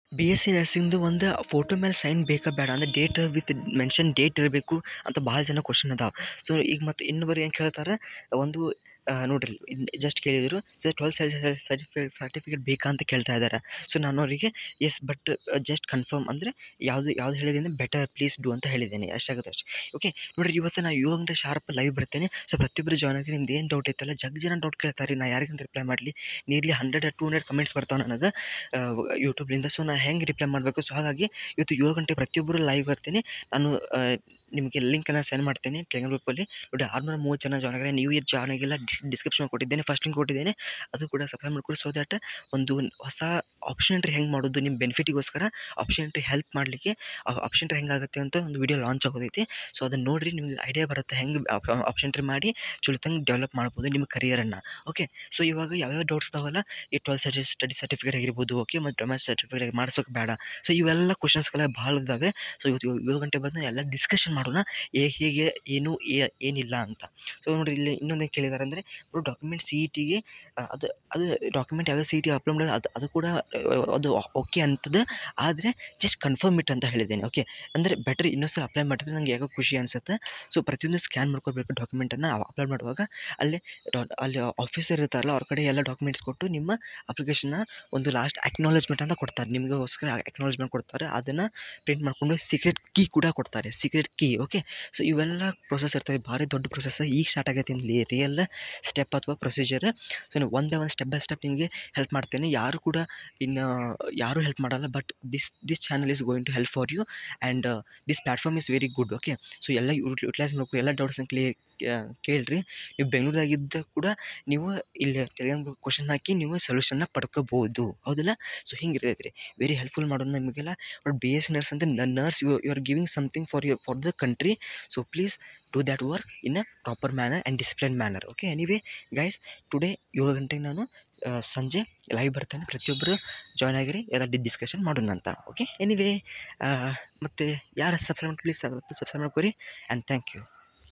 B S C ನರ್ಸಿಂಗ್ದು ಒಂದು photo ಮೇಲೆ sign ಬೇಕಾ ಬೇಡ ಅಂದರೆ ಡೇಟ್ ವಿತ್ ಮೆನ್ಷನ್ ಡೇಟ್ ಇರಬೇಕು ಅಂತ ಭಾಳ ಜನ ಕ್ವಶನ್ ಅದಾವೆ ಸೊ ಈಗ ಮತ್ತು ಇನ್ನೊಬ್ಬರು ಏನು ಕೇಳ್ತಾರೆ ಒಂದು ಆ, ನೋಡ್ರಿ ಜಸ್ಟ್ ಕೇಳಿದರು ಸರ್ ಟ್ವೆಲ್ತ್ ಸರ್ಟಿಫಿಕೇಟ್ ಸರ್ಟಿಫಿಕೇಟ್ ಬೇಕಾ ಅಂತ ಕೇಳ್ತಾ ಇದ್ದಾರೆ ಸೊ ನಾನು ಅವರಿಗೆ ಎಸ್ ಬಟ್ ಜಸ್ಟ್ ಕನ್ಫರ್ಮ್ ಅಂದರೆ ಯಾವುದು ಯಾವ್ದು ಹೇಳಿದ್ದೀನಿ ಬೆಟರ್ ಪ್ಲೀಸ್ ಡೂ ಅಂತ ಹೇಳಿದ್ದೇನೆ ಅಷ್ಟಾಗುತ್ತೆ ಅಷ್ಟೇ ಓಕೆ ನೋಡಿರಿ ಇವತ್ತು ನಾನು ಏಳು ಗಂಟೆ ಶಾರ್ಪ್ ಲೈವ್ ಬರ್ತೇನೆ ಸೊ ಪ್ರತಿಯೊಬ್ಬರು ಜಾಯ್ನ್ ಆಗ್ತೀನಿ ನಿಮ್ದು ಏನು ಡೌಟ್ ಐತಲ್ಲ ಜಗ್ ಜನ ಡೌಟ್ ಕೇಳ್ತಾರೆ ನಾ ಯಾರಿಗಂತ ರಿಪ್ಲೈ ಮಾಡಲಿ nearly hundred to hundred comments ಬರ್ತಾವೆ ನನಗೆ ಯೂಟ್ಯೂಬ್ಲಿಂದ ಸೊ ನಾನು ಹೆಂಗೆ ರಿಪ್ಲೈ ಮಾಡಬೇಕು ಸೊ ಹಾಗಾಗಿ ಇವತ್ತು ಏಳು ಗಂಟೆ ಪ್ರತಿಯೊಬ್ಬರು ಲೈವ್ ಬರ್ತೀನಿ ನಾನು ಆ, ನಿಮಗೆ ಲಿಂಕನ್ನು ಸೆಂಡ್ ಮಾಡ್ತೇನೆ ಟೆಲಿಗ್ರಾಮ್ ಗ್ರೂಪಲ್ಲಿ ನೋಡಿ ಆರುನೂರ ಮೂವತ್ತು ಜನ ಜಾಯ್ನ್ ಆಗಿದ್ದಾರೆ ನ್ಯೂ ಇಯರ್ ಜಾಯ್ನ್ ಆಗಿಲ್ಲ ಡಿಸ್ಕ್ರಿಪ್ಷನ್ ಕೊಟ್ಟಿದ್ದೇನೆ ಫಸ್ಟ್ ಲಿಂಕ್ ಕೊಟ್ಟಿದ್ದೇನೆ ಅದು ಕೂಡ ಸಬ್ಸ್ಕ್ರೈಬ್ ಮಾಡ್ಕೊಡಿ ಸೊ ದ್ಯಾಟ್ ಒಂದು ಹೊಸ ಆಪ್ಷನ್ ಎಂಟ್ರಿ ಹೆಂಗೆ ಮಾಡೋದು ನಿಮ್ಮ ಬೆನಿಫಿಟಿಗೋಸ್ಕರ ಆಪ್ಷನ್ ಎಂಟ್ರಿ ಹೆಲ್ಪ್ ಮಾಡಲಿಕ್ಕೆ ಆಪ್ಷನ್ ಎಂಟ್ರಿ ಹೆಂಗಾಗುತ್ತೆ ಅಂತ ಒಂದು ವಿಡಿಯೋ ಲಾಂಚ್ ಆಗೋದೈತಿ ಸೊ ಅದನ್ನು ನೋಡಿರಿ ನಿಮಗೆ ಐಡಿಯಾ ಬರುತ್ತೆ ಹೆಂಗೆ ಆಪ್ಷನ್ ಎಂಟ್ರಿ ಮಾಡಿ ಚುಳಿತಂಗೆ ಡೆವಲಪ್ ಮಾಡ್ಬೋದು ನಿಮ್ಮ ಕರಿಯರನ್ನು ಓಕೆ ಸೊ ಇವಾಗ ಯಾವ್ಯಾವ ಡೌಟ್ಸ್ ಇದಾವಲ್ಲ ಈ ಟ್ವೆಲ್ತ್ ಸರ್ಟಿ ಸ್ಟಡಿ ಸರ್ಟಿಫಿಕೇಟ್ ಆಗಿರ್ಬೋದು ಓಕೆ ಮತ್ತು ಡೊಮ್ಯಾಸ್ ಸರ್ಟಿಫಿಕೇಟ್ ಮಾಡ್ಸೋಕೆ ಬೇಡ ಸೊ ಇವೆಲ್ಲ ಕ್ವಶನ್ಸ್ಗಳ ಭಾಳ ಇದ್ದಾವೆ ಸೊ ಇವತ್ತು ಏಳು ಗಂಟೆ ಬಂದು ಎಲ್ಲ ಡಿಸ್ಕಷನ್ ಮಾಡೋಣ ಏ ಹೇಗೆ ಏನು ಏ- ಏನಿಲ್ಲ ಅಂತ ಸೊ ನೋಡಿರಿ ಇಲ್ಲಿ ಇನ್ನೊಂದು ಕೇಳಿದ್ದಾರೆ ಅಂದರೆ ಅವರು ಡಾಕ್ಯುಮೆಂಟ್ ಸಿ ಇ ಟಿಗೆ ಅದು ಅದು ಡಾಕ್ಯುಮೆಂಟ್ ಯಾವ್ಯಾವ ಸಿ ಇ ಟಿ ಅಪ್ಲೋಡ್ ಮಾಡಿ ಅದು ಅದು ಕೂಡ ಆ, ಅದು ಓಕೆ ಅಂತದ ಆದರೆ ಜಸ್ಟ್ ಕನ್ಫರ್ಮ್ ಇಟ್ ಅಂತ ಹೇಳಿದ್ದೇನೆ ಓಕೆ ಅಂದರೆ ಬೆಟರ್ ಇನ್ನೊಂದು ಸಲ ಅಪ್ಲೈ ಮಾಡಿದ್ರೆ ನಂಗೆ ಯಾಕೋ ಖುಷಿ ಅನಿಸುತ್ತೆ ಸೊ ಪ್ರತಿಯೊಂದು ಸ್ಕ್ಯಾನ್ ಮಾಡ್ಕೋಬೇಕು ಡಾಕ್ಯುಮೆಂಟನ್ನು ಅಪ್ಲೋಡ್ ಮಾಡುವಾಗ ಅಲ್ಲಿ ಡಾ- ಅಲ್ಲಿ ಆಫೀಸರ್ ಇರ್ತಾರಲ್ಲ ಅವ್ರ ಕಡೆ ಎಲ್ಲ ಡಾಕ್ಯುಮೆಂಟ್ಸ್ ಕೊಟ್ಟು ನಿಮ್ಮ ಅಪ್ಲಿಕೇಶನ್ನ ಒಂದು ಲಾಸ್ಟ್ ಅಕ್ನಾಲೇಜ್ಮೆಂಟ್ ಅಂತ ಕೊಡ್ತಾರೆ ನಿಮಗೋಸ್ಕರ ಅಕ್ನಾಲೇಜ್ಮೆಂಟ್ ಕೊಡ್ತಾರೆ ಅದನ್ನು ಪ್ರಿಂಟ್ ಮಾಡಿಕೊಂಡು ಸೀಕ್ರೆಟ್ ಕೀ ಕೂಡ ಕೊಡ್ತಾರೆ ಸೀಕ್ರೆಟ್ ಕೀ ಓಕೆ ಸೊ ಇವೆಲ್ಲ ಪ್ರೊಸೆಸ್ ಇರ್ತದೆ ಭಾರಿ ದೊಡ್ಡ ಪ್ರೊಸೆಸ್ ಈಗ ಸ್ಟಾರ್ಟ್ ಆಗೈತೆ ಇಲ್ಲಿ ರಿಯಲ್ ಸ್ಟೆಪ್ ಅಥವಾ ಪ್ರೊಸೀಜರ್ ಸೊ ನೀವು ಒಂದೇ ಒಂದು ಸ್ಟೆಪ್ ಬೈ ಸ್ಟೆಪ್ ನಿಮಗೆ ಹೆಲ್ಪ್ ಮಾಡ್ತೇನೆ ಯಾರು ಕೂಡ ಇನ್ನು ಯಾರೂ ಹೆಲ್ಪ್ ಮಾಡಲ್ಲ but this this channel is going to help for you and this platform is very good okay so ಎಲ್ಲ ಯುಟಿಲೈಸ್ ಮಾಡಬೇಕು ಎಲ್ಲ ಡೌಟ್ಸ್ನ ಕ್ಲಿಯರ್ ಕೇಳಿರಿ ನೀವು ಬೆಂಗಳೂರಾಗಿದ್ದ ಕೂಡ ನೀವು ಇಲ್ಲಿ ಟೆಲಿಗ್ರಾಮ್ ಕ್ವಶನ್ ಹಾಕಿ ನೀವು ಸೊಲ್ಯೂಷನ್ನ ಪಡ್ಕೋಬೋದು ಹೌದಲ್ಲ ಸೊ ಹಿಂಗಿರ್ತೈತೆ ರೀ ವೆರಿ ಹೆಲ್ಪ್ಫುಲ್ ಮಾಡೋಣ ನಿಮಗೆಲ್ಲ ಬಟ್ ಬಿ ಎಸ್ ನರ್ಸ್ ಅಂತ nurse you you are giving something for your for the country so please do that work in a proper manner and discipline manner okay anyway guys today ಏಳು ಗಂಟೆಗೆ ನಾನು ಆ, ಸಂಜೆ live ಬರ್ತೇನೆ ಪ್ರತಿಯೊಬ್ಬರು join ಆಗಿರಿ ಎಲ್ಲ ಡಿಸ್ಕಷನ್ ಮಾಡೋಣ ಅಂತ ಓಕೆ ಎನಿವೇ ಮತ್ತು ಯಾರು ಸಬ್ಸ್ಕ್ರೈಬ್ ಪ್ಲೀಸ್ ಸಬ್ಸ್ಕ್ರೈಬ್ ಮಾಡ್ಕೊರಿ ಆ್ಯಂಡ್ ಥ್ಯಾಂಕ್ ಯು